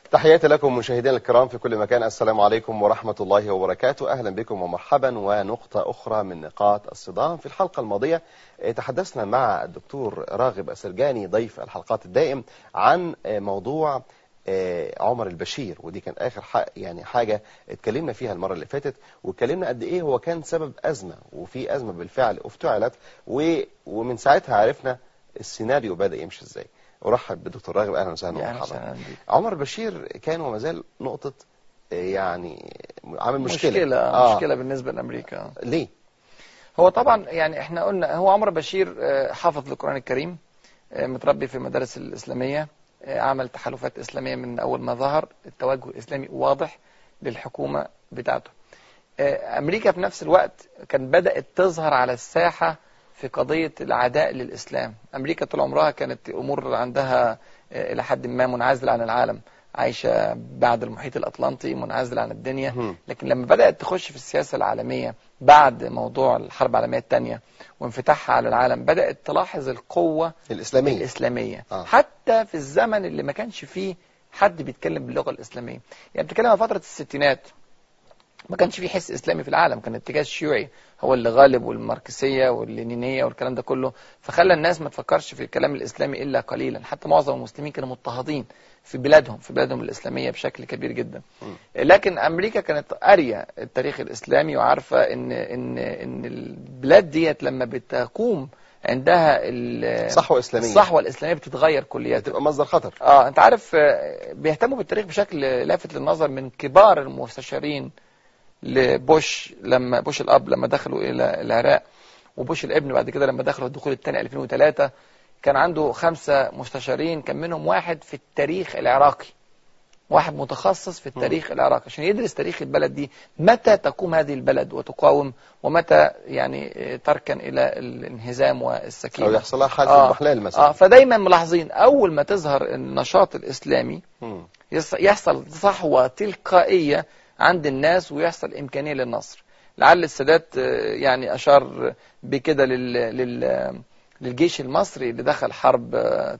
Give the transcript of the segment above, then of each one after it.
تحياتي لكم مشاهدينا الكرام في كل مكان السلام عليكم ورحمة الله وبركاته أهلا بكم ومرحبا ونقطة أخرى من نقاط الصدام في الحلقة الماضية تحدثنا مع الدكتور راغب أسرجاني ضيف الحلقات الدائم عن موضوع عمر البشير ودي كان آخر يعني حاجة اتكلمنا فيها المرة اللي فاتت واتكلمنا قد إيه هو كان سبب أزمة وفي أزمة بالفعل افتعلت ومن ساعتها عرفنا السيناريو بدأ يمشي إزاي ارحب بالدكتور راغب اهلا وسهلا ومرحبا عمر بشير كان وما زال نقطه يعني عامل مشكله مشكله آه. مشكله بالنسبه لامريكا ليه هو طبعا يعني احنا قلنا هو عمر بشير حافظ للقران الكريم متربي في المدارس الاسلاميه عمل تحالفات اسلاميه من اول ما ظهر التوجه الاسلامي واضح للحكومه بتاعته امريكا في نفس الوقت كان بدات تظهر على الساحه في قضية العداء للإسلام أمريكا طول عمرها كانت أمور عندها إلى حد ما منعزلة عن العالم عايشة بعد المحيط الأطلنطي منعزلة عن الدنيا لكن لما بدأت تخش في السياسة العالمية بعد موضوع الحرب العالمية الثانية وانفتاحها على العالم بدأت تلاحظ القوة الإسلامية, الإسلامية. آه. حتى في الزمن اللي ما كانش فيه حد بيتكلم باللغة الإسلامية يعني بتتكلم عن فترة الستينات ما كانش في حس اسلامي في العالم كان الاتجاه الشيوعي هو اللي غالب والماركسيه واللينينيه والكلام ده كله فخلى الناس ما تفكرش في الكلام الاسلامي الا قليلا حتى معظم المسلمين كانوا مضطهدين في بلادهم في بلادهم الاسلاميه بشكل كبير جدا لكن امريكا كانت قاريه التاريخ الاسلامي وعارفه ان ان ان البلاد ديت لما بتقوم عندها الصحوه الاسلاميه الصحوه الاسلاميه بتتغير كليات بتبقى مصدر خطر اه انت عارف بيهتموا بالتاريخ بشكل لافت للنظر من كبار المستشارين لبوش لما بوش الاب لما دخلوا الى العراق وبوش الابن بعد كده لما دخلوا الدخول الثاني 2003 كان عنده خمسة مستشارين كان منهم واحد في التاريخ العراقي واحد متخصص في التاريخ العراقي عشان يدرس تاريخ البلد دي متى تقوم هذه البلد وتقاوم ومتى يعني تركن الى الانهزام والسكينه او يحصل لها حاله آه اضمحلال مثلا اه فدايما ملاحظين اول ما تظهر النشاط الاسلامي يحصل صحوه تلقائيه عند الناس ويحصل إمكانية للنصر لعل السادات يعني أشار بكده لل... لل... للجيش المصري اللي دخل حرب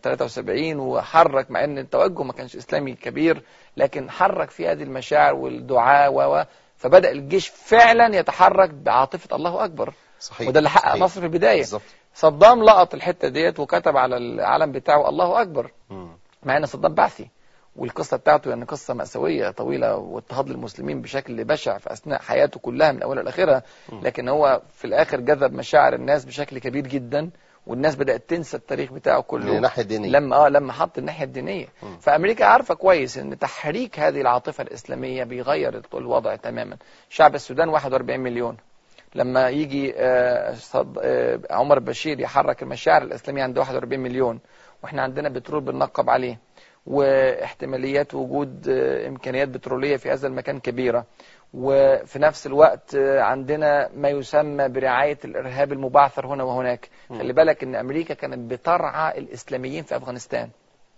73 وحرك مع ان التوجه ما كانش اسلامي كبير لكن حرك في هذه المشاعر والدعاء و فبدا الجيش فعلا يتحرك بعاطفه الله اكبر صحيح وده اللي حقق صحيح. نصر في البدايه بالظبط صدام لقط الحته ديت وكتب على العلم بتاعه الله اكبر مم. مع ان صدام بعثي والقصة بتاعته يعني قصة مأساوية طويلة واضطهاد للمسلمين بشكل بشع في أثناء حياته كلها من أولها لآخرها لكن هو في الآخر جذب مشاعر الناس بشكل كبير جدا والناس بدأت تنسى التاريخ بتاعه كله من الناحية الدينية لما اه لما حط الناحية الدينية مم. فأمريكا عارفة كويس إن تحريك هذه العاطفة الإسلامية بيغير الوضع تماما شعب السودان 41 مليون لما يجي آه، صد- آه، عمر بشير يحرك المشاعر الإسلامية عند 41 مليون واحنا عندنا بترول بننقب عليه واحتماليات وجود آه، إمكانيات بترولية في هذا المكان كبيرة وفي نفس الوقت آه، عندنا ما يسمى برعاية الإرهاب المبعثر هنا وهناك خلي بالك إن أمريكا كانت بترعى الإسلاميين في أفغانستان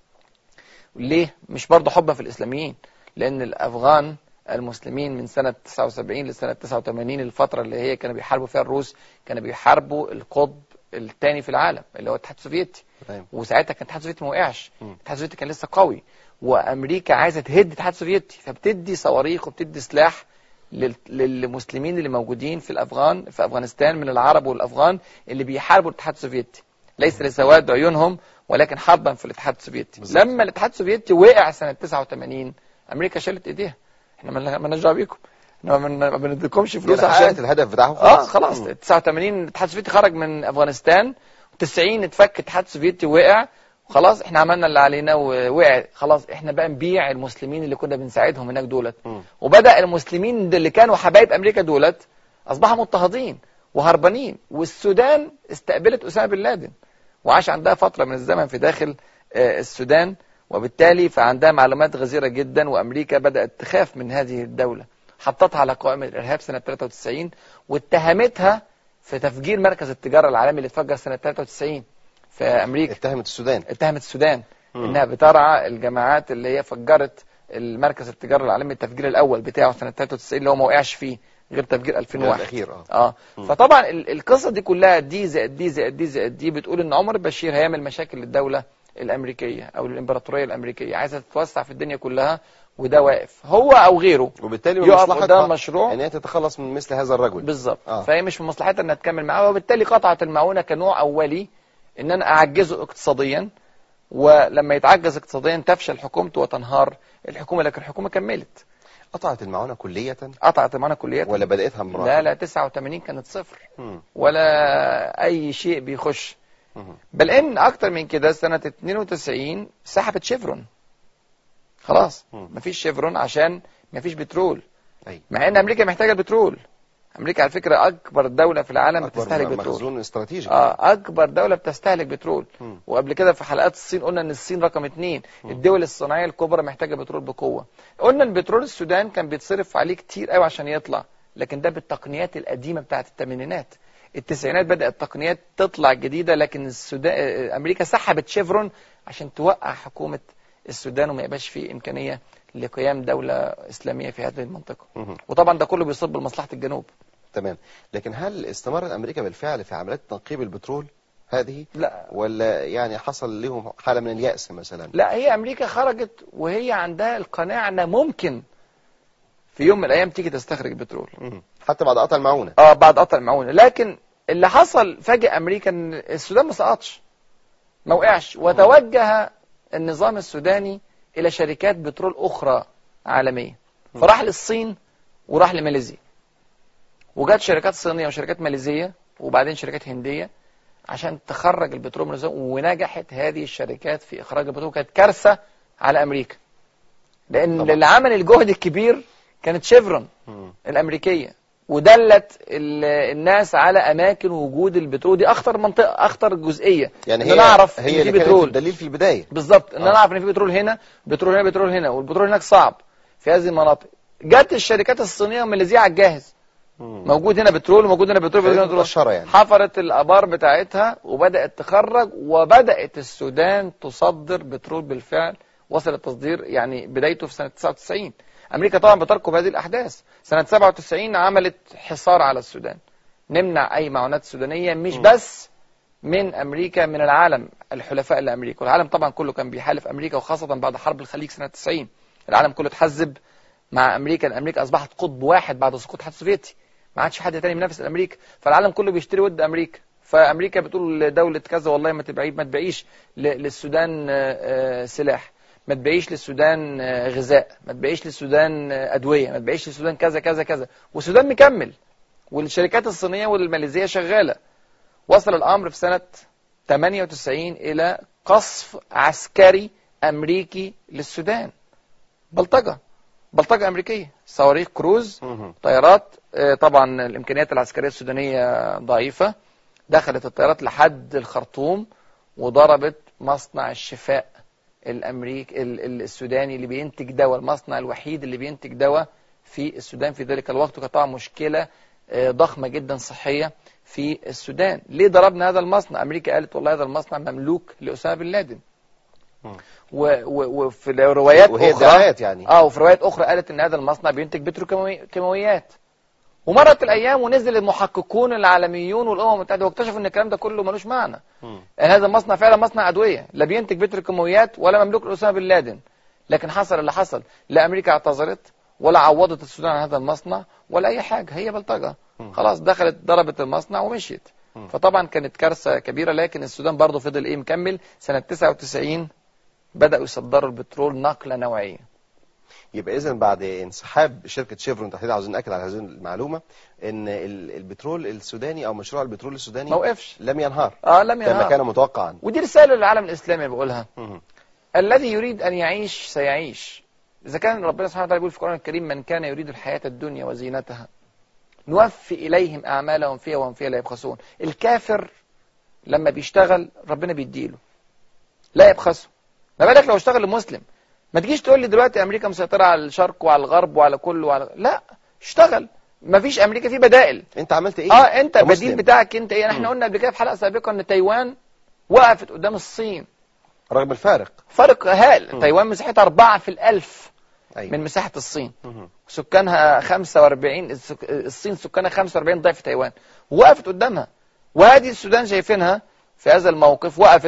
ليه؟ مش برضه حبا في الإسلاميين لأن الأفغان المسلمين من سنة 79 لسنة 89 الفترة اللي هي كانوا بيحاربوا فيها الروس كانوا بيحاربوا القطب الثاني في العالم اللي هو الاتحاد السوفيتي تمام. وساعتها كان الاتحاد السوفيتي ما وقعش مم. الاتحاد السوفيتي كان لسه قوي وامريكا عايزه تهد الاتحاد السوفيتي فبتدي صواريخ وبتدي سلاح لل- للمسلمين اللي موجودين في الافغان في افغانستان من العرب والافغان اللي بيحاربوا الاتحاد السوفيتي ليس لسواد عيونهم ولكن حربا في الاتحاد السوفيتي بالظبط. لما الاتحاد السوفيتي وقع سنه 89 امريكا شالت ايديها احنا ما مالناش دعوه بيكم احنا ما بن- ما بنديكمش فلوس يعني عشان حققت الهدف بتاعه اه خلاص مم. 89 الاتحاد السوفيتي خرج من افغانستان 90 اتفك الاتحاد السوفيتي وقع خلاص احنا عملنا اللي علينا ووقع خلاص احنا بقى نبيع المسلمين اللي كنا بنساعدهم هناك دولت مم. وبدا المسلمين اللي كانوا حبايب امريكا دولت اصبحوا مضطهدين وهربانين والسودان استقبلت اسامه بن لادن وعاش عندها فتره من الزمن في داخل آه، السودان وبالتالي فعندها معلومات غزيره جدا وامريكا بدات تخاف من هذه الدوله حطتها على قائمه الارهاب سنه 93 واتهمتها في تفجير مركز التجاره العالمي اللي اتفجر سنه 93 في امريكا اتهمت السودان اتهمت السودان مم. انها بترعى الجماعات اللي هي فجرت المركز التجاري العالمي التفجير الاول بتاعه سنه 93 اللي هو ما وقعش فيه غير تفجير 2001 الاخير اه اه مم. فطبعا ال- القصه دي كلها دي زائد دي زائد دي زائد دي بتقول ان عمر البشير هيعمل مشاكل للدوله الامريكيه او الامبراطوريه الامريكيه عايزه تتوسع في الدنيا كلها وده واقف هو او غيره وبالتالي من يقف قدام مصلحتها مشروع ان هي تتخلص من مثل هذا الرجل بالظبط آه. فهي مش من مصلحتها انها تكمل معاه وبالتالي قطعت المعونه كنوع اولي ان انا اعجزه اقتصاديا ولما يتعجز اقتصاديا تفشل حكومته وتنهار الحكومه لكن الحكومه كملت قطعت المعونة كلية قطعت المعونه كليا ولا بدأتها مرة لا لا 89 كانت صفر مم. ولا اي شيء بيخش مم. بل ان اكتر من كده سنه 92 سحبت شيفرون خلاص مم. مفيش شيفرون عشان مفيش بترول أي. مع ان امريكا محتاجه البترول امريكا على فكره اكبر دوله في العالم أكبر بتستهلك بترول مخزون استراتيجي اه اكبر دوله بتستهلك بترول مم. وقبل كده في حلقات الصين قلنا ان الصين رقم اتنين الدول الصناعيه الكبرى محتاجه بترول بقوه قلنا ان بترول السودان كان بيتصرف عليه كتير قوي عشان يطلع لكن ده بالتقنيات القديمه بتاعت الثمانينات التسعينات بدات تقنيات تطلع جديده لكن السودان آه، امريكا سحبت شيفرون عشان توقع حكومه السودان وما يبقاش فيه امكانيه لقيام دوله اسلاميه في هذه المنطقه مم. وطبعا ده كله بيصب لمصلحه الجنوب تمام لكن هل استمرت أمريكا بالفعل في عمليات تنقيب البترول هذه لا ولا يعني حصل لهم حالة من اليأس مثلا لا هي امريكا خرجت وهي عندها القناعه ان ممكن في يوم من الايام تيجي تستخرج بترول مم. حتى بعد قطع المعونة اه بعد قطع المعونه لكن اللي حصل فجاه امريكا ان السودان ما سقطش ما وقعش وتوجه النظام السوداني الى شركات بترول اخرى عالميه فراح للصين وراح لماليزيا وجت شركات صينيه وشركات ماليزيه وبعدين شركات هنديه عشان تخرج البترول من السودان ونجحت هذه الشركات في اخراج البترول كانت كارثه على امريكا لان طبعا. اللي عمل الجهد الكبير كانت شيفرون مم. الامريكيه ودلت ال- الناس على اماكن وجود البترول دي اخطر منطقه اخطر جزئيه يعني إن هي أنا أعرف هي إن اللي في كانت بترول. الدليل في البداية بالظبط ان آه. انا اعرف ان في بترول هنا بترول هنا بترول هنا والبترول هناك صعب في هذه المناطق جت الشركات الصينيه والماليزيه على الجاهز مم. موجود هنا بترول وموجود هنا بترول موجود هنا بترول مبشرة يعني حفرت الابار بتاعتها وبدات تخرج وبدات السودان تصدر بترول بالفعل وصل التصدير يعني بدايته في سنه 99 امريكا طبعا بتركب هذه الاحداث سنه 97 عملت حصار على السودان نمنع اي معونات سودانيه مش م. بس من امريكا من العالم الحلفاء لامريكا والعالم طبعا كله كان بيحالف امريكا وخاصه بعد حرب الخليج سنه 90 العالم كله اتحزب مع امريكا لان امريكا اصبحت قطب واحد بعد سقوط الاتحاد السوفيتي ما عادش حد تاني بينافس امريكا فالعالم كله بيشتري ود امريكا فامريكا بتقول لدوله كذا والله ما تبيعي ما تبيعيش ل- للسودان آه، آه، سلاح ما تبيعيش للسودان آه، غذاء ما تبيعيش للسودان آه، ادويه ما تبيعيش للسودان كذا كذا كذا والسودان مكمل والشركات الصينيه والماليزيه شغاله وصل الامر في سنه 98 الى قصف عسكري امريكي للسودان بلطجه بلطجه امريكيه صواريخ كروز مم. طيارات آه، طبعا الامكانيات العسكريه السودانيه ضعيفه دخلت الطيارات لحد الخرطوم وضربت مصنع الشفاء الامريكي ال- ال- السوداني اللي بينتج دواء المصنع الوحيد اللي بينتج دواء في السودان في ذلك الوقت وكانت طبعا مشكله آه، ضخمه جدا صحيه في السودان ليه ضربنا هذا المصنع امريكا قالت والله هذا المصنع مملوك لاسامه بن لادن مم. و- و- وفي روايات وهي اخرى ادعاءات يعني اه وفي روايات اخرى قالت ان هذا المصنع بينتج بتروكيماويات ومرت الايام ونزل المحققون العالميون والامم المتحده واكتشفوا ان الكلام ده كله ملوش معنى مم. ان هذا المصنع فعلا مصنع ادويه لا بينتج بتروكيماويات ولا مملوك لاسامه بن لادن لكن حصل اللي حصل لا امريكا اعتذرت ولا عوضت السودان عن هذا المصنع ولا اي حاجه هي بلطجه مم. خلاص دخلت ضربت المصنع ومشيت مم. فطبعا كانت كارثه كبيره لكن السودان برضه فضل ايه مكمل سنه 99 بداوا يصدروا البترول نقله نوعيه يبقى اذا بعد انسحاب شركه شيفرون تحديدا عاوزين ناكد على هذه المعلومه ان ال- البترول السوداني او مشروع البترول السوداني ما وقفش لم ينهار اه لم كما ينهار كان متوقعا ودي رساله للعالم الاسلامي بقولها مم. الذي يريد ان يعيش سيعيش اذا كان ربنا سبحانه وتعالى بيقول في القران الكريم من كان يريد الحياه الدنيا وزينتها نوفي اليهم اعمالهم فيها وهم فيها لا يبخسون الكافر لما بيشتغل ربنا بيديله لا يبخسه ما بالك لو اشتغل المسلم ما تجيش تقول لي دلوقتي امريكا مسيطره على الشرق وعلى الغرب وعلى كله وعلى لا اشتغل ما فيش امريكا في بدائل انت عملت ايه اه انت كمسلم؟ بديل بتاعك انت ايه احنا مم. قلنا قبل كده في حلقه سابقه ان تايوان وقفت قدام الصين رغم الفارق فرق هائل مم. تايوان مساحتها أربعة في الألف أيوة. من مساحة الصين مم. سكانها 45 السك- الصين سكانها 45 ضعف تايوان وقفت قدامها وهذه السودان شايفينها في هذا الموقف وقفت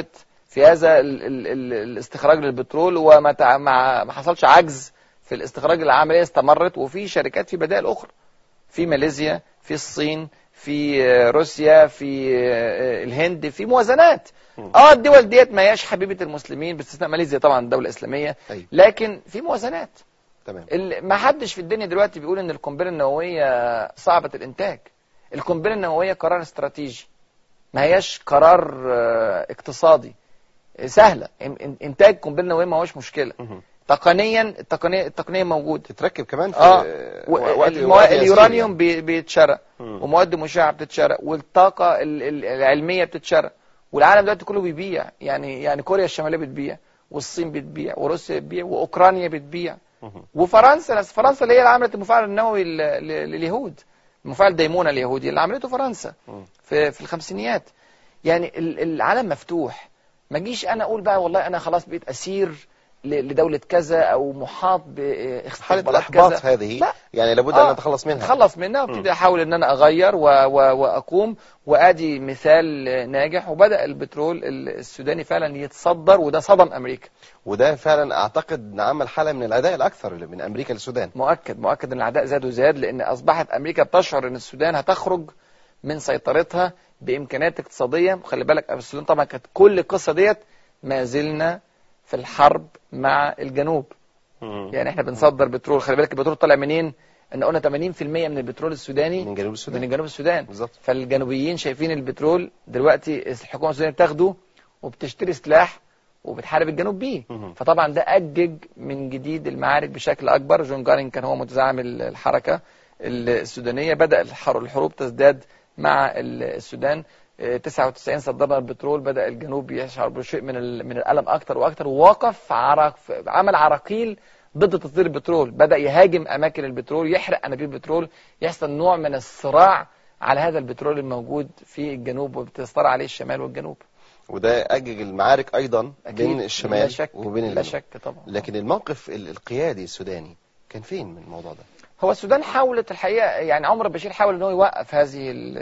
في هذا ال ال ال الاستخراج للبترول وما تع- ما ما حصلش عجز في الاستخراج العمليه استمرت وفي شركات في بدائل اخرى في ماليزيا في الصين في آه، روسيا في آه، الهند في موازنات مم. اه الدول ديت ما هياش حبيبه المسلمين باستثناء ماليزيا طبعا دوله اسلاميه أيوة. لكن في موازنات تمام ال- ما حدش في الدنيا دلوقتي بيقول ان القنبله النوويه صعبه الانتاج القنبله النوويه قرار استراتيجي ما هياش قرار آه، اقتصادي آه، سهله إن- إن- انتاج قنبله نوويه ما هوش مشكله مهم. تقنيا التقنيه التقنيه موجوده تتركب كمان في اه وقت- و- وقت الموا... يسير اليورانيوم يعني. بي- بيتشرى مم. ومواد مشعه بتتشرى والطاقه ال- ال- العلميه بتتشرى والعالم دلوقتي كله بيبيع يعني يعني كوريا الشماليه بتبيع والصين بتبيع وروسيا بتبيع واوكرانيا بتبيع مهم. وفرنسا ناس فرنسا اللي هي اللي عملت المفاعل النووي ل- ل- لليهود المفاعل ديمونا اليهودي اللي عملته فرنسا مم. في في الخمسينيات يعني ال- العالم مفتوح ما جيش انا اقول بقى والله انا خلاص بقيت اسير ل- لدولة كذا او محاط حالة باستخبارات الإحباط كذا هذه لا. يعني لابد آه. أن نتخلص منها اتخلص منها وابتدي احاول ان انا اغير و... و... واقوم وادي مثال ناجح وبدا البترول ال- السوداني فعلا يتصدر وده صدم امريكا وده فعلا أعتقد عمل حالة من العداء الأكثر من أمريكا للسودان مؤكد مؤكد ان العداء زاد وزاد لان اصبحت امريكا بتشعر ان السودان هتخرج من سيطرتها بامكانيات اقتصاديه خلي بالك السودان طبعا كانت كل القصه ديت ما زلنا في الحرب مع الجنوب يعني احنا بنصدر بترول خلي بالك البترول طالع منين ان قلنا 80% من البترول السوداني من جنوب من السودان جنوب السودان بالظبط فالجنوبيين شايفين البترول دلوقتي الحكومه السودانيه بتاخده وبتشتري سلاح وبتحارب الجنوب بيه مهم. فطبعا ده أجج من جديد المعارك بشكل أكبر جون جارين كان هو متزعم ال- الحركة السودانية بدأ الحر- الحروب تزداد مع ال- السودان آه، 99 صدرنا البترول بدأ الجنوب يشعر بشيء من ال- من الألم أكتر وأكتر ووقف عرق عمل عراقيل ضد تصدير البترول بدأ يهاجم أماكن البترول يحرق أنابيب البترول يحصل نوع من الصراع على هذا البترول الموجود في الجنوب وبتصطرع عليه الشمال والجنوب وده أجج المعارك أيضا أكيد بين لا الشمال شك وبين لا الجنوب شك طبعا لكن الموقف ال- القيادي السوداني كان فين من الموضوع ده هو السودان حاولت الحقيقه يعني عمر البشير حاول ان هو يوقف هذه ال-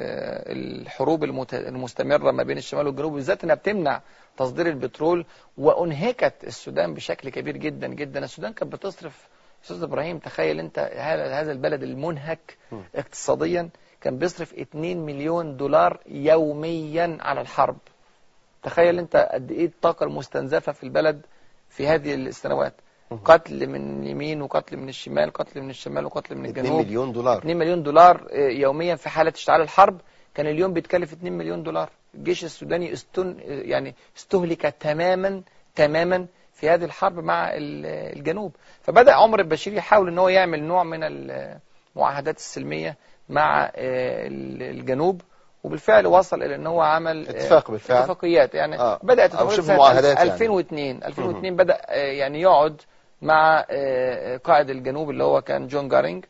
الحروب المت- المستمره ما بين الشمال والجنوب بالذات انها بتمنع تصدير البترول وانهكت السودان بشكل كبير جدا جدا السودان كانت بتصرف استاذ ابراهيم تخيل انت هذا هذا البلد المنهك م. اقتصاديا كان بيصرف 2 مليون دولار يوميا على الحرب تخيل انت قد ايه الطاقه المستنزفه في البلد في هذه السنوات م. قتل من اليمين وقتل من الشمال قتل من الشمال وقتل من 2 الجنوب مليون دولار 2 مليون دولار آه، يوميا في حالة اشتعال الحرب كان اليوم بيتكلف 2 مليون دولار الجيش السوداني استن يعني استهلك تماما تماما في هذه الحرب مع ال- الجنوب فبدأ عمر البشير يحاول ان هو يعمل نوع من المعاهدات السلمية مع آه، ال- الجنوب وبالفعل وصل الى ان هو عمل آه، اتفاق بالفعل. اتفاقيات يعني آه. بدأت أو اتفاقيات شبه سنة معاهدات يعني. 2002 2002 بدأ آه، يعني يقعد مع آه، قائد الجنوب اللي هو كان جون جارينج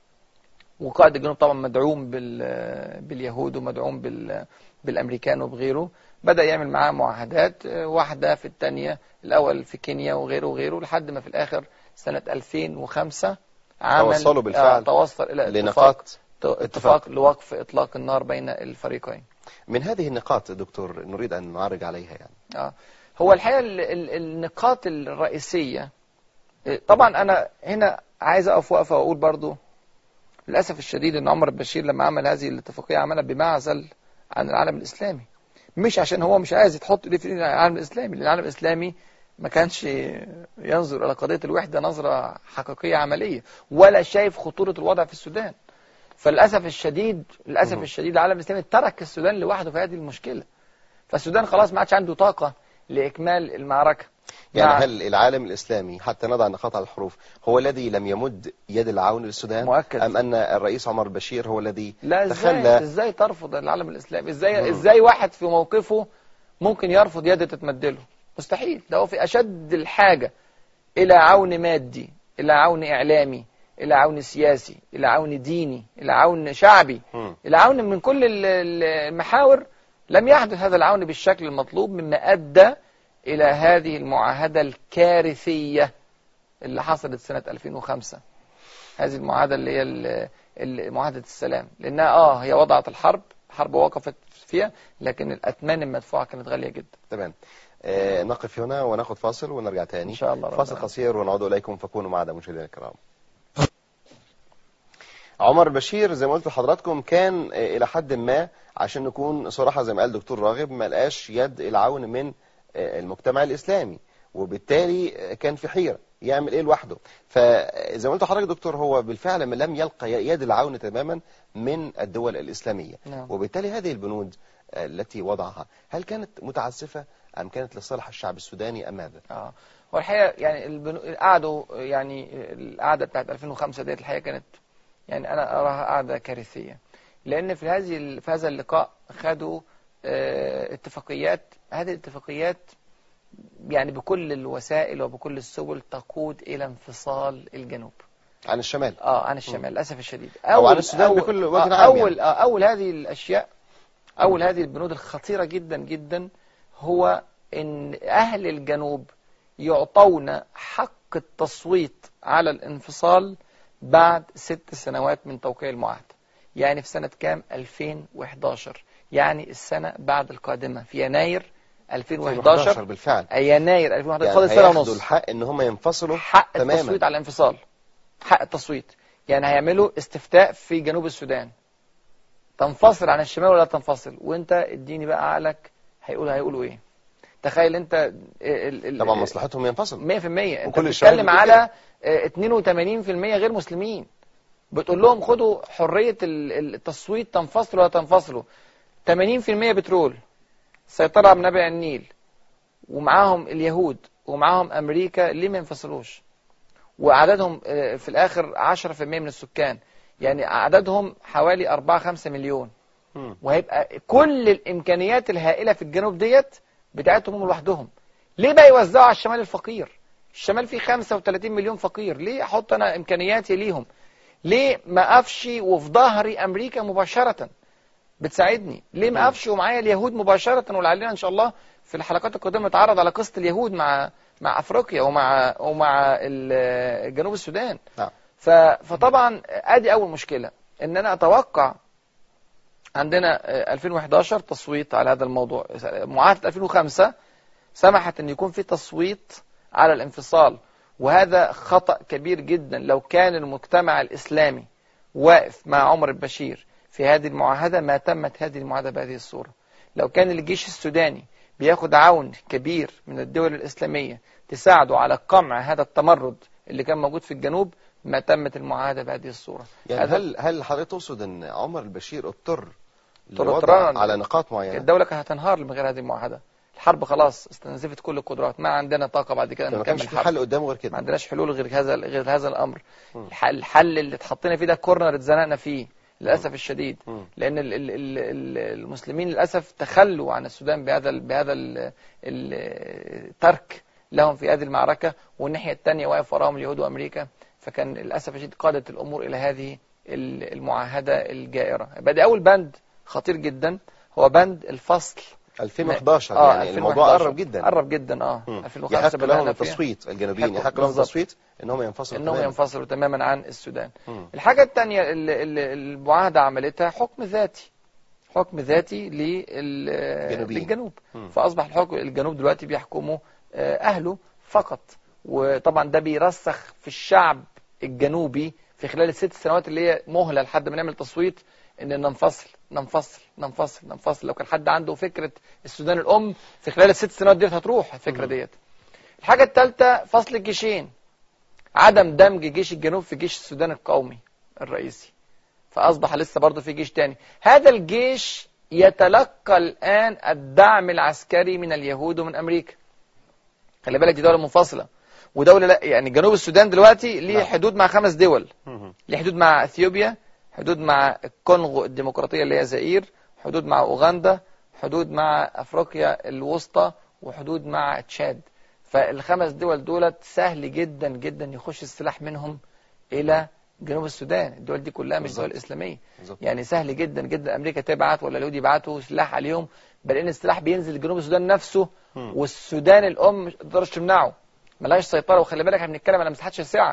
وقائد الجنوب طبعا مدعوم بال باليهود ومدعوم بال بالامريكان وبغيره بدا يعمل معاه معاهدات آه، واحده في الثانيه الاول في كينيا وغيره وغيره لحد ما في الاخر سنه 2005 عمل توصلوا بالفعل آه توصل الى اتفاق لنقاط اتفاق لوقف اطلاق النار بين الفريقين من هذه النقاط دكتور نريد أن نعرج عليها يعني اه هو الحقيقه ال- ال- النقاط الرئيسيه إيه، طبعا انا هنا عايز اقف وقفه واقول برضو للاسف الشديد ان عمر البشير لما عمل هذه الاتفاقيه عملها بمعزل عن العالم الاسلامي مش عشان هو مش عايز يتحط ايديه في إيد العالم الاسلامي لان العالم الاسلامي ما كانش ينظر الى قضيه الوحده نظره حقيقيه عمليه ولا شايف خطوره الوضع في السودان فللاسف الشديد للاسف مهم. الشديد العالم الاسلامي ترك السودان لوحده في هذه المشكله فالسودان خلاص ما عادش عنده طاقه لاكمال المعركه يعني مع- هل العالم الإسلامي حتى نضع النقاط على الحروف هو الذي لم يمد يد العون للسودان مؤكد. أم أن الرئيس عمر البشير هو الذي لا ازاي تخلى ازاي ترفض العالم الاسلامي ازاي مم. ازاي واحد في موقفه ممكن يرفض يد تتمدله مستحيل ده هو في اشد الحاجه الى عون مادي الى عون اعلامي الى عون سياسي الى عون ديني الى عون شعبي مم. الى عون من كل ال- ال- المحاور لم يحدث هذا العون بالشكل المطلوب مما ادى الى هذه المعاهده الكارثيه اللي حصلت سنه 2005 هذه المعاهده اللي هي ال- ال- معاهده السلام لانها اه هي وضعت الحرب الحرب وقفت فيها لكن الأثمان المدفوعة كانت غالية جدا تمام آه نقف هنا وناخد فاصل ونرجع تاني إن شاء الله ربنا. فاصل قصير ونعود إليكم فكونوا معنا مشاهدينا الكرام عمر بشير زي ما قلت لحضراتكم كان آه، إلى حد ما عشان نكون صراحة زي ما قال دكتور راغب ما لقاش يد العون من آه، المجتمع الإسلامي وبالتالي آه، كان في حيرة يعمل ايه لوحده فزي ما قلت لحضرتك دكتور هو بالفعل ما لم يلقى يد العون تماما من الدول الإسلامية نعم. وبالتالي هذه البنود آه، التي وضعها هل كانت متعسفة أم كانت لصالح الشعب السوداني أم ماذا؟ اه والحقيقه يعني البنو... قعدوا يعني القعده بتاعت 2005 ديت الحقيقه كانت يعني انا اراها قعده كارثيه لان في هذه في هذا اللقاء خدوا آه، اتفاقيات هذه الاتفاقيات يعني بكل الوسائل وبكل السبل تقود الى انفصال الجنوب عن الشمال اه عن الشمال للاسف الشديد أو عن السودان بكل وجه آه، عام اول آه اول هذه الاشياء اول هذه البنود الخطيره جدا جدا هو ان اهل الجنوب يعطون حق التصويت على الانفصال بعد ست سنوات من توقيع المعاهده يعني في سنه كام 2011 يعني السنه بعد القادمه في يناير 2011 بالفعل أي يناير 2011 يعني فاضل سنه هياخدوا ونص الحق ان هم ينفصلوا حق تماما التصويت على الانفصال حق التصويت يعني هيعملوا استفتاء في جنوب السودان تنفصل عن الشمال ولا تنفصل وانت اديني بقى عقلك هيقولوا هيقولوا ايه تخيل انت ال- ال- طبعا مصلحتهم ينفصلوا 100% انت وكل الشباب بتتكلم بتقول على آه، 82% غير مسلمين بتقول لهم خدوا حرية ال- ال- التصويت تنفصلوا ولا تنفصلوا 80% بترول سيطرة على منابع النيل ومعاهم اليهود ومعاهم أمريكا ليه ما ينفصلوش وعددهم آه، في الآخر 10% من السكان يعني عددهم حوالي 4-5 مليون مم. وهيبقى كل الامكانيات الهائله في الجنوب ديت بتاعتهم هم لوحدهم ليه بقى يوزعوا على الشمال الفقير الشمال فيه 35 مليون فقير ليه احط انا امكانياتي ليهم ليه ما اقفش وفي ظهري امريكا مباشره بتساعدني ليه ما اقفش ومعايا اليهود مباشره ولعلنا ان شاء الله في الحلقات القادمه نتعرض على قصه اليهود مع مع افريقيا ومع ومع ال- جنوب السودان نعم. ف- فطبعا ادي اول مشكله ان انا اتوقع عندنا آه، 2011 تصويت على هذا الموضوع معاهده 2005 سمحت ان يكون في تصويت على الانفصال وهذا خطأ كبير جدا لو كان المجتمع الاسلامي واقف مع عمر البشير في هذه المعاهده ما تمت هذه المعاهده بهذه الصوره لو كان الجيش السوداني بياخد عون كبير من الدول الاسلاميه تساعده على قمع هذا التمرد اللي كان موجود في الجنوب ما تمت المعاهده بهذه الصوره يعني هذا- هل هل حضرتك تقصد ان عمر البشير اضطر اضطر لوضع اضطرارا. على نقاط معينه الدولة كانت هتنهار من غير هذه المعاهدة الحرب خلاص استنزفت كل القدرات ما عندنا طاقة بعد كده ما نكمل كانش في حرب حل قدامه غير ما كده عندناش حلول غير هذا غير هذا الأمر مم. الح- الحل اللي اتحطينا فيه ده كورنر اتزنقنا فيه للأسف الشديد مم. لأن ال ال ال ال المسلمين للأسف تخلوا عن السودان بهذا ال بهذا ال الترك لهم في هذه المعركة والناحية الثانية واقف وراهم اليهود وأمريكا فكان للأسف الشديد قادت الأمور إلى هذه ال- المعاهدة الجائرة يبقى ده أول بند خطير جدا هو بند الفصل 2011 اه يعني 2011. الموضوع قرب جدا قرب جدا اه مم. 2005 يحق لهم بدأنا فيها. التصويت الجنوبيين يحق- يحق لهم بالظبط. التصويت ان هم ينفصلوا انهم تماماً. ينفصلوا تماما عن السودان مم. الحاجة الثانية اللي اللي المعاهدة عملتها حكم ذاتي حكم ذاتي لل- جنوبيين. للجنوب مم. فأصبح الحكم الجنوب دلوقتي بيحكموا آه، أهله فقط وطبعا ده بيرسخ في الشعب الجنوبي في خلال الست سنوات اللي هي مهلة لحد ما نعمل تصويت ان ننفصل ننفصل ننفصل ننفصل لو كان حد عنده فكرة السودان الأم في خلال الست سنوات ديت هتروح الفكرة مم. ديت الحاجة الثالثة فصل الجيشين عدم دمج جيش الجنوب في جيش السودان القومي الرئيسي فأصبح لسه برضه في جيش تاني هذا الجيش يتلقى الآن الدعم العسكري من اليهود ومن أمريكا خلي بالك دي دولة منفصلة ودولة لا يعني جنوب السودان دلوقتي ليه نعم. حدود مع خمس دول مم. ليه حدود مع اثيوبيا حدود مع الكونغو الديمقراطية اللي هي زئير حدود مع أوغندا حدود مع أفريقيا الوسطى وحدود مع تشاد فالخمس دول دولت سهل جدا جدا يخش السلاح منهم إلى جنوب السودان الدول دي كلها مش بالظبط. دول إسلامية بالظبط. يعني سهل جدا جدا أمريكا تبعت ولا اليهود يبعتوا سلاح عليهم بل إن السلاح بينزل جنوب السودان نفسه مم. والسودان الأم مش تقدرش تمنعه ملهاش سيطرة وخلي بالك احنا بنتكلم على مساحات شاسعة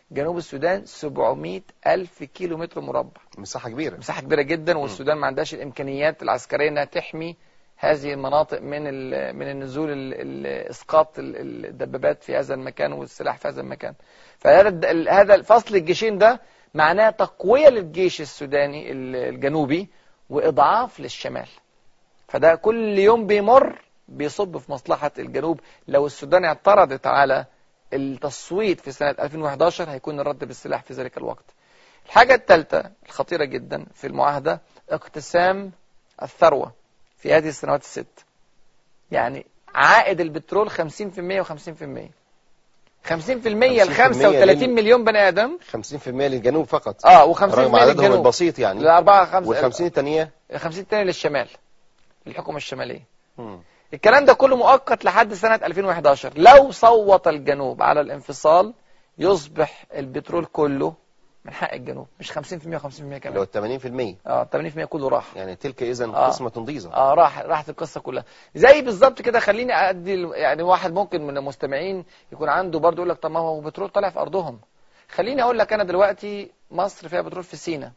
جنوب السودان 700 ألف كيلو متر مربع مساحة كبيرة مساحة كبيرة جدا والسودان ما عندهاش الإمكانيات العسكرية أنها تحمي هذه المناطق من ال- من النزول ال- ال- اسقاط ال- الدبابات في هذا المكان والسلاح في هذا المكان فهذا الد- ال- هذا الفصل الجيشين ده معناه تقوية للجيش السوداني ال- الجنوبي وإضعاف للشمال فده كل يوم بيمر بيصب في مصلحة الجنوب لو السودان اعترضت على التصويت في سنة 2011 هيكون الرد بالسلاح في ذلك الوقت الحاجة الثالثة الخطيرة جدا في المعاهدة اقتسام الثروة في هذه السنوات الست يعني عائد البترول 50% و50% 50% ل 35 مليون بني ادم 50% للجنوب فقط اه و50% رغم عددهم للجنوب البسيط يعني الأربعة خمسة وال50 الثانية 50 تاني للشمال للحكومة الشمالية الكلام ده كله مؤقت لحد سنة 2011 لو صوت الجنوب على الانفصال يصبح البترول كله من حق الجنوب مش 50% و50% لو كمان 80% اه 80% كله راح يعني تلك إذا آه. قسمة ضيزة اه راح راحت القصه كلها زي بالظبط كده خليني ادي ال- يعني واحد ممكن من المستمعين يكون عنده برضه يقول لك طب ما هو بترول طالع في ارضهم خليني اقول لك انا دلوقتي مصر فيها بترول في سينا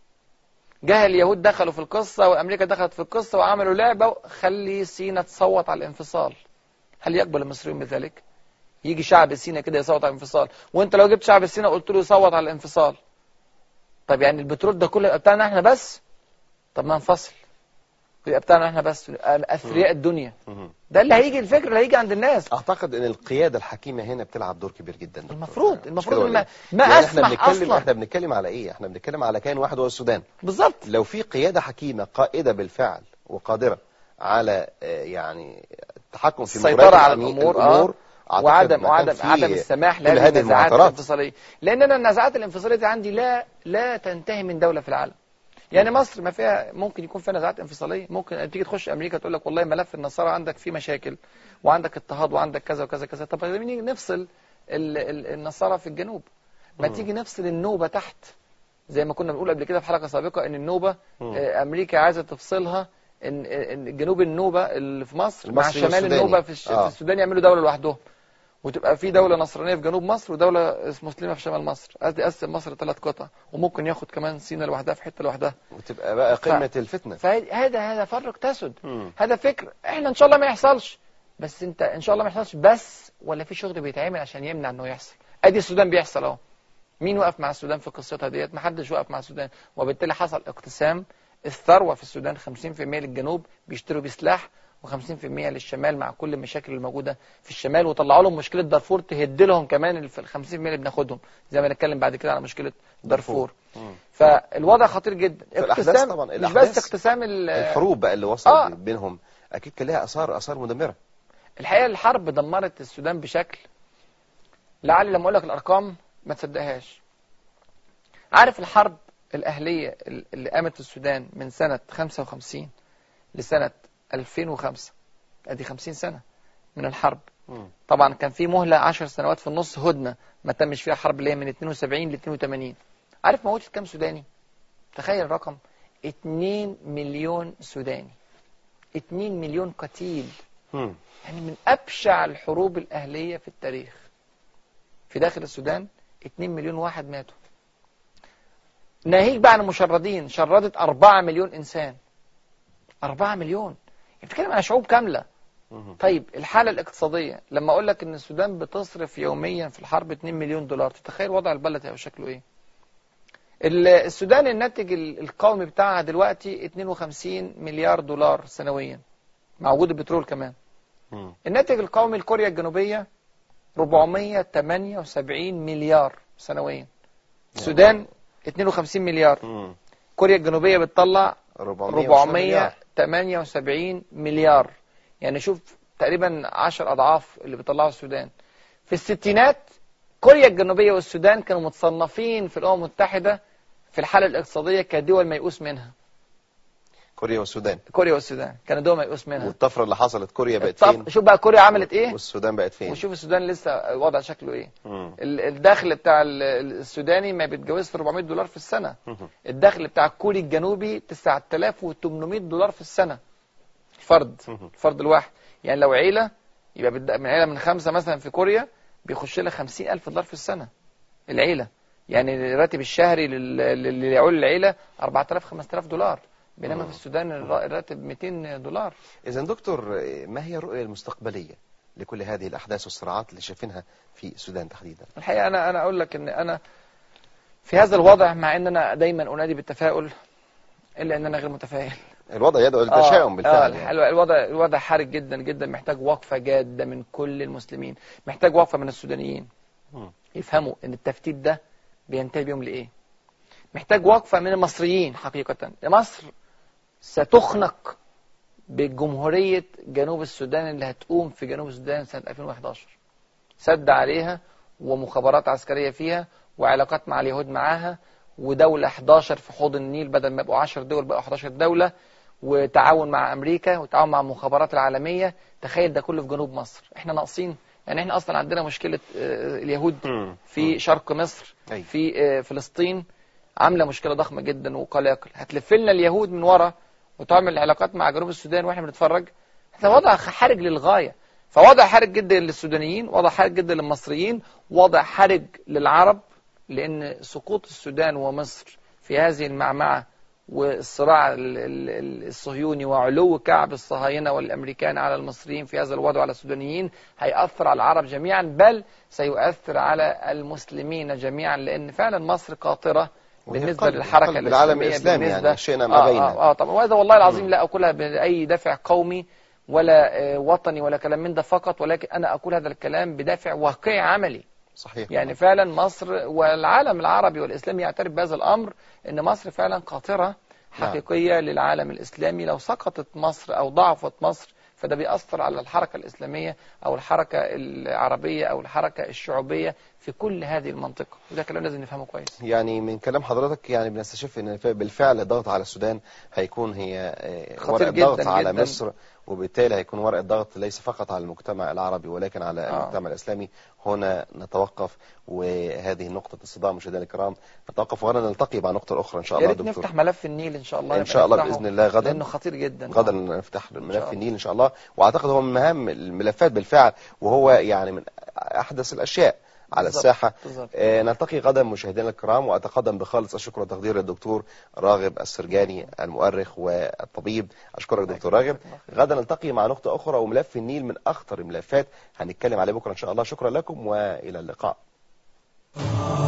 جه اليهود دخلوا في القصه وامريكا دخلت في القصه وعملوا لعبه خلي سينا تصوت على الانفصال هل يقبل المصريون بذلك يجي شعب سينا كده يصوت على الانفصال وانت لو جبت شعب سينا قلت له يصوت على الانفصال طب يعني البترول ده كله يبقى بتاعنا احنا بس طب ما ننفصل يبقى بتاعنا احنا بس نبقى اثرياء الدنيا مهم. ده اللي هيجي الفكر اللي هيجي عند الناس أعتقد أن القيادة الحكيمة هنا بتلعب دور كبير جدا دكتور. المفروض مش المفروض كده إن ولا ما, إيه؟ ما يعني احنا اسمح بنتكلم اصلا احنا بنتكلم على ايه احنا بنتكلم على كيان واحد هو السودان بالظبط لو في قيادة حكيمة قائدة بالفعل وقادرة على آه، يعني التحكم في السيطرة مجريات على الأمي- الأمور، آه. أعتقد وعدم ما كان وعدم في عدم السماح كل لهذه هذه النزاعات المعطرات. الانفصاليه لان انا النزاعات الانفصاليه دي عندي لا لا تنتهي من دوله في العالم يعني مصر ما فيها ممكن يكون فيها نزاعات انفصاليه ممكن تيجي تخش امريكا تقول لك والله ملف النصارى عندك فيه مشاكل وعندك اضطهاد وعندك كذا وكذا كذا طب لما نيجي نفصل ال- ال- النصارى في الجنوب ما مم. تيجي نفصل النوبه تحت زي ما كنا بنقول قبل كده في حلقه سابقه ان النوبه مم. آه، امريكا عايزه تفصلها ان ان جنوب النوبه اللي في مصر مع المصري شمال والسوداني. النوبه في, الش... آه. في السودان يعملوا دوله لوحدهم وتبقى في دولة نصرانية في جنوب مصر ودولة مسلمة في شمال مصر قصدي قسم مصر ثلاث قطع وممكن ياخد كمان سينا لوحدها في حتة لوحدها وتبقى بقى قمة الفتنة فهذا هذا فرق تسد مم. هذا فكر احنا ان شاء الله ما يحصلش بس انت ان شاء الله ما يحصلش بس ولا في شغل بيتعمل عشان يمنع انه يحصل ادي السودان بيحصل اهو مين وقف مع السودان في قصتها ديت ما حدش وقف مع السودان وبالتالي حصل اقتسام الثروة في السودان 50% للجنوب بيشتروا بيه سلاح و50% للشمال مع كل المشاكل الموجودة في الشمال وطلعوا لهم مشكلة دارفور تهد لهم كمان ال 50% اللي بناخدهم زي ما نتكلم بعد كده على مشكلة دارفور مم. فالوضع خطير جدا فالأحداث اقتسام طبعاً، مش بس الأحداث اقتسام ال- الحروب بقى اللي وصلت آه. بينهم اكيد كان لها اثار اثار مدمرة الحقيقة الحرب دمرت السودان بشكل لعل لما اقول لك الارقام ما تصدقهاش عارف الحرب الاهلية اللي قامت في السودان من سنة 55 لسنة 2005 ادي 50 سنة من الحرب مم. طبعا كان في مهلة 10 سنوات في النص هدنة ما تمش فيها حرب اللي هي من 72 ل 82 عارف موتت كام سوداني تخيل الرقم 2 مليون سوداني 2 مليون قتيل مم. يعني من أبشع الحروب الأهلية في التاريخ في داخل السودان 2 مليون واحد ماتوا ناهيك بقى عن المشردين شردت 4 مليون إنسان 4 مليون يعني بتتكلم عن شعوب كاملة مم. طيب الحالة الاقتصادية لما أقول لك إن السودان بتصرف يوميا في الحرب 2 مليون دولار تتخيل وضع البلد هيبقى شكله إيه ال- السودان الناتج ال- القومي بتاعها دلوقتي 52 مليار دولار سنويا مع وجود البترول كمان مم. الناتج القومي لكوريا الجنوبية 478 مليار سنويا السودان 52 مليار مم. كوريا الجنوبية بتطلع 400 مليار. 478 مليار يعني شوف تقريبا 10 أضعاف اللي بيطلعوا السودان في الستينات كوريا الجنوبية والسودان كانوا متصنفين في الأمم المتحدة في الحالة الاقتصادية كدول ميؤوس منها كوريا والسودان كوريا والسودان كانوا دول ميؤوس منها والطفرة اللي حصلت كوريا بقت طب فين شوف بقى كوريا عملت ايه والسودان بقت فين وشوف السودان لسه الوضع شكله ايه مم. ال- الدخل بتاع ال- السوداني ما بيتجاوزش 400 دولار في السنة مم. الدخل بتاع الكوري الجنوبي 9800 دولار في السنة فرد مم. الفرد الواحد يعني لو عيلة يبقى بتد- من عيلة من خمسة مثلا في كوريا بيخش لها 50000 دولار في السنة العيله يعني الراتب الشهري لل- اللي يعول العيله 4000 5000 دولار بينما في السودان الر- الراتب 200 دولار إذا دكتور آه، ما هي الرؤية المستقبلية لكل هذه الأحداث والصراعات اللي شايفينها في السودان تحديدا الحقيقه انا انا اقول لك ان انا في هذا الوضع مع ان انا دايما انادي بالتفاؤل الا ان انا غير متفائل الوضع يدعو للتشاؤم بالفعل آه يعني. الح- الوضع الوضع حرج جدا جدا محتاج وقفه جاده من كل المسلمين محتاج وقفه من السودانيين مم. يفهموا ان التفتيت ده بينتهي بيهم لايه محتاج وقفه من المصريين حقيقه مصر ستخنق بجمهوريه جنوب السودان اللي هتقوم في جنوب السودان سنه 2011 سد عليها ومخابرات عسكريه فيها وعلاقات مع اليهود معاها ودولة 11 في حوض النيل بدل ما يبقوا 10 دول بقوا 11 دولة وتعاون مع أمريكا وتعاون مع المخابرات العالمية تخيل ده كله في جنوب مصر احنا ناقصين يعني احنا أصلا عندنا مشكلة آه، اليهود مم. في شرق مصر أي. في آه، فلسطين عاملة مشكلة ضخمة جدا وقلاقل هتلف لنا اليهود من ورا وتعمل علاقات مع جنوب السودان واحنا بنتفرج هذا وضع حرج للغاية فوضع حرج جدا للسودانيين وضع حرج جدا للمصريين وضع حرج للعرب لأن سقوط السودان ومصر في هذه المعمعة والصراع ال- ال- ال- الصهيوني وعلو كعب الصهاينة والأمريكان على المصريين في هذا الوضع وعلى السودانيين هيأثر على العرب جميعا بل سيؤثر على المسلمين جميعا لأن فعلا مصر قاطرة وهي بالنسبة قلب- للحركة قلب العالم الإسلامية الإسلامي بالنسبة يعني شئنا ما آه بينا آه, آه طبعا وهذا والله العظيم لا أقولها بأي دافع قومي ولا آه، وطني ولا كلام من ده فقط ولكن أنا أقول هذا الكلام بدافع واقعي عملي صحيح يعني فعلا مصر والعالم العربي والإسلامي يعترف بهذا الأمر أن مصر فعلا قاطرة حقيقية للعالم الإسلامي لو سقطت مصر أو ضعفت مصر فده بيأثر على الحركة الإسلامية أو الحركة العربية أو الحركة الشعوبية في كل هذه المنطقة وده كلام لازم نفهمه كويس يعني من كلام حضرتك يعني بنستشف ان بالفعل الضغط على السودان هيكون هي آه، خطير ورقة ضغط جداً على جداً. مصر وبالتالي هيكون ورقة ضغط ليس فقط على المجتمع العربي ولكن على آه. المجتمع الإسلامي هنا نتوقف وهذه نقطة الصدام مشاهدينا الكرام نتوقف وغدا نلتقي مع نقطة أخرى إن شاء يا الله ريت دكتور نفتح ملف النيل إن شاء الله إن نبقى شاء الله نفتحه، بإذن الله غدا لأنه خطير جدا غدا آه. نفتح شاء ملف الله. النيل إن شاء الله وأعتقد هو من مهام الملفات بالفعل وهو يعني من أحدث الأشياء على بالظبط، الساحة بالظبط. آه، نلتقي غدا مشاهدينا الكرام وأتقدم بخالص الشكر والتقدير للدكتور راغب السرجاني المؤرخ والطبيب أشكرك دكتور راغب غدا نلتقي مع نقطة أخرى وملف النيل من أخطر الملفات هنتكلم عليه بكرة إن شاء الله شكرا لكم وإلى اللقاء